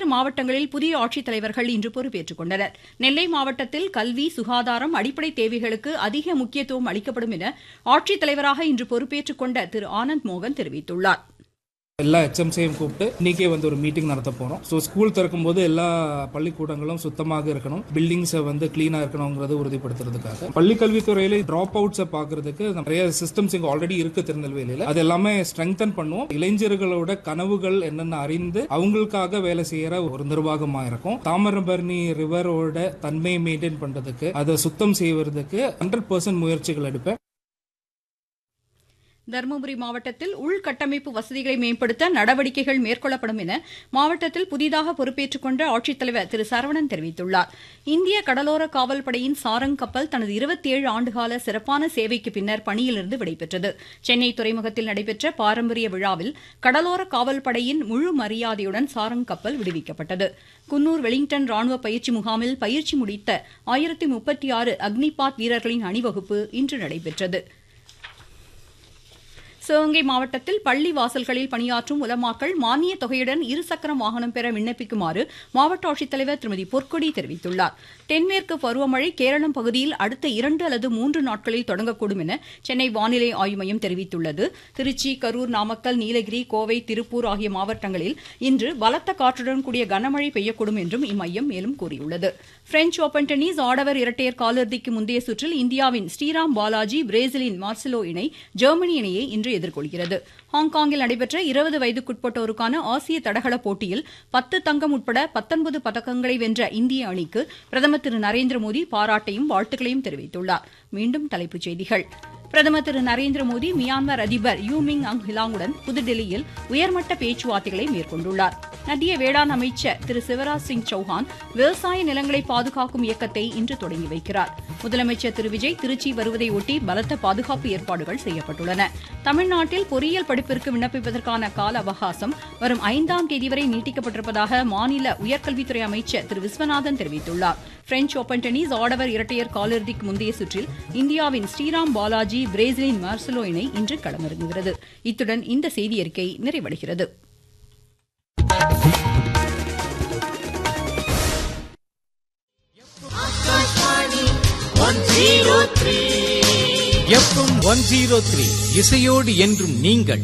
மாவட்டங்களில் புதிய ஆட்சித்தலைவர்கள் இன்று பொறுப்பேற்றுக் கொண்டனர் நெல்லை மாவட்டத்தில் கல்வி சுகாதாரம் அடிப்படை தேவைகளுக்கு அதிக முக்கியத்துவம் அளிக்கப்படும் என ஆட்சித்தலைவராக இன்று பொறுப்பேற்றுக் கொண்ட திரு ஆனந்த் மோகன் தெரிவித்துள்ளார் எல்லா ஹெச்எம்சியும் கூப்பிட்டு இன்னைக்கே வந்து ஒரு மீட்டிங் நடத்த போறோம் ஸோ ஸ்கூல் திறக்கும் போது எல்லா பள்ளிக்கூடங்களும் சுத்தமாக இருக்கணும் பில்டிங்ஸை வந்து கிளீனாக இருக்கணுங்கிறது உறுதிப்படுத்துறதுக்காக பள்ளி கல்வித்துறையில ட்ராப் அவுட்ஸை பார்க்கறதுக்கு நிறைய சிஸ்டம்ஸ் இங்கே ஆல்ரெடி இருக்கு திருநெல்வேலியில் அது எல்லாமே ஸ்ட்ரெங்தன் பண்ணுவோம் இளைஞர்களோட கனவுகள் என்னென்ன அறிந்து அவங்களுக்காக வேலை செய்யற ஒரு நிர்வாகமாக இருக்கும் தாமிரபரணி ரிவரோட தன்மையை மெயின்டைன் பண்றதுக்கு அதை சுத்தம் செய்வதற்கு ஹண்ட்ரட் பர்சன்ட் முயற்சிகள் எடுப்பேன் தருமபுரி மாவட்டத்தில் உள்கட்டமைப்பு வசதிகளை மேம்படுத்த நடவடிக்கைகள் மேற்கொள்ளப்படும் என மாவட்டத்தில் புதிதாக பொறுப்பேற்றுக் கொண்ட ஆட்சித்தலைவர் திரு சரவணன் தெரிவித்துள்ளார் இந்திய கடலோர காவல் படையின் சாரங் கப்பல் தனது இருபத்தி ஏழு ஆண்டுகால சிறப்பான சேவைக்கு பின்னர் பணியிலிருந்து விடைபெற்றது சென்னை துறைமுகத்தில் நடைபெற்ற பாரம்பரிய விழாவில் கடலோர காவல் படையின் முழு மரியாதையுடன் சாரங் கப்பல் விடுவிக்கப்பட்டது குன்னூர் வெலிங்டன் ராணுவ பயிற்சி முகாமில் பயிற்சி முடித்த ஆயிரத்தி முப்பத்தி ஆறு அக்னிபாத் வீரர்களின் அணிவகுப்பு இன்று நடைபெற்றது சிவகங்கை மாவட்டத்தில் பள்ளி வாசல்களில் பணியாற்றும் உலமாக்கள் மானிய தொகையுடன் இருசக்கர வாகனம் பெற விண்ணப்பிக்குமாறு மாவட்ட ஆட்சித்தலைவர் திருமதி பொற்கொடி தெரிவித்துள்ளார் தென்மேற்கு பருவமழை கேரளம் பகுதியில் அடுத்த இரண்டு அல்லது மூன்று நாட்களில் தொடங்கக்கூடும் என சென்னை வானிலை ஆய்வு மையம் தெரிவித்துள்ளது திருச்சி கரூர் நாமக்கல் நீலகிரி கோவை திருப்பூர் ஆகிய மாவட்டங்களில் இன்று பலத்த காற்றுடன் கூடிய கனமழை பெய்யக்கூடும் என்றும் இம்மையம் மேலும் கூறியுள்ளது பிரெஞ்ச் ஓபன் டென்னிஸ் ஆடவர் இரட்டையர் காலிறுதிக்கு முந்தைய சுற்றில் இந்தியாவின் ஸ்ரீராம் பாலாஜி பிரேசிலின் மார்செலோ இணை ஜெர்மனி இணையை இன்று எதிர்கொள்கிறது ஹாங்காங்கில் நடைபெற்ற இருபது வயதுக்குட்பட்டோருக்கான ஆசிய தடகள போட்டியில் பத்து தங்கம் உட்பட பத்தொன்பது பதக்கங்களை வென்ற இந்திய அணிக்கு பிரதமர் திரு நரேந்திர மோடி பாராட்டையும் வாழ்த்துக்களையும் தெரிவித்துள்ளார் மீண்டும் தலைப்புச் செய்திகள் பிரதமர் திரு நரேந்திர மோடி மியான்மர் அதிபர் யூமிங் அங் ஹிலாங்குடன் புதுதில்லியில் உயர்மட்ட பேச்சுவார்த்தைகளை மேற்கொண்டுள்ளார் மத்திய வேளாண் அமைச்சர் திரு சிவராஜ் சிங் சௌஹான் விவசாய நிலங்களை பாதுகாக்கும் இயக்கத்தை இன்று தொடங்கி வைக்கிறார் முதலமைச்சர் திரு விஜய் திருச்சி வருவதை ஒட்டி பலத்த பாதுகாப்பு ஏற்பாடுகள் செய்யப்பட்டுள்ளன தமிழ்நாட்டில் பொறியியல் படிப்பிற்கு விண்ணப்பிப்பதற்கான கால அவகாசம் வரும் ஐந்தாம் தேதி வரை நீட்டிக்கப்பட்டிருப்பதாக மாநில உயர்கல்வித்துறை அமைச்சர் திரு விஸ்வநாதன் தெரிவித்துள்ளார் பிரெஞ்ச் ஓபன் டென்னிஸ் ஆடவர் இரட்டையர் காலிறுதிக்கு முந்தைய சுற்றில் இந்தியாவின் ஸ்ரீராம் பாலாஜி பிரேசிலின் மார்சலோ இணை இன்று களமிறங்குகிறது இத்துடன் இந்த செய்தியறிக்கை நிறைவடைகிறது எஃப்எம் ஒன் ஜீரோ த்ரீ இசையோடு என்றும் நீங்கள்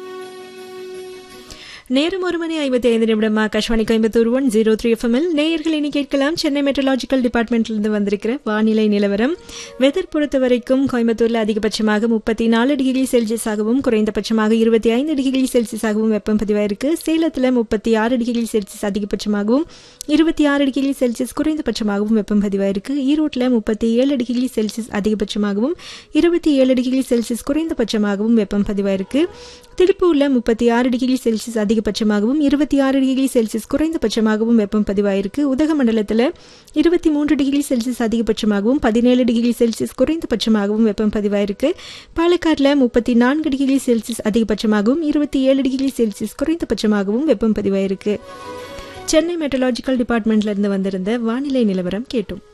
நேரம் ஒரு மணி ஐம்பத்தி ஐந்து நிமிடம் Akashvani Coimbatore one zero three எஃப்எம்எல் நேயர்கள் இனி கேட்கலாம் சென்னை மெட்ரலாஜிக்கல் டிபார்ட்மெண்ட்டிலிருந்து வந்திருக்கிற வானிலை நிலவரம் வெதர் பொறுத்த வரைக்கும் கோயம்புத்தூரில் அதிகபட்சமாக முப்பத்தி நாலு டிகிரி செல்சியஸாகவும் குறைந்தபட்சமாக இருபத்தி ஐந்து டிகிரி செல்சியஸாகவும் வெப்பம் பதிவாயிருக்கு சேலத்தில் முப்பத்தி ஆறு டிகிரி செல்சியஸ் அதிகபட்சமாகவும் இருபத்தி ஆறு டிகிரி செல்சியஸ் குறைந்தபட்சமாகவும் வெப்பம் பதிவாயிருக்கு ஈரோட்டில் முப்பத்தி ஏழு டிகிரி செல்சியஸ் அதிகபட்சமாகவும் இருபத்தி ஏழு டிகிரி செல்சியஸ் குறைந்தபட்சமாகவும் வெப்பம் பதிவாயிருக்கு திருப்பூரில் முப்பத்தி ஆறு டிகிரி செல்சியஸ் அதிகபட்சமாகவும் இருபத்தி ஆறு டிகிரி செல்சியஸ் குறைந்தபட்சமாகவும் வெப்பம் பதிவாயிருக்கு உதகமண்டலத்தில் இருபத்தி மூன்று டிகிரி செல்சியஸ் அதிகபட்சமாகவும் பதினேழு டிகிரி செல்சியஸ் குறைந்தபட்சமாகவும் வெப்பம் பதிவாயிருக்கு பாலக்காட்டில் முப்பத்தி நான்கு டிகிரி செல்சியஸ் அதிகபட்சமாகவும் இருபத்தி ஏழு டிகிரி செல்சியஸ் குறைந்தபட்சமாகவும் வெப்பம் பதிவாயிருக்கு சென்னை மெட்ரலாஜிக்கல் டிபார்ட்மெண்ட்ல இருந்து வந்திருந்த வானிலை நிலவரம் கேட்டோம்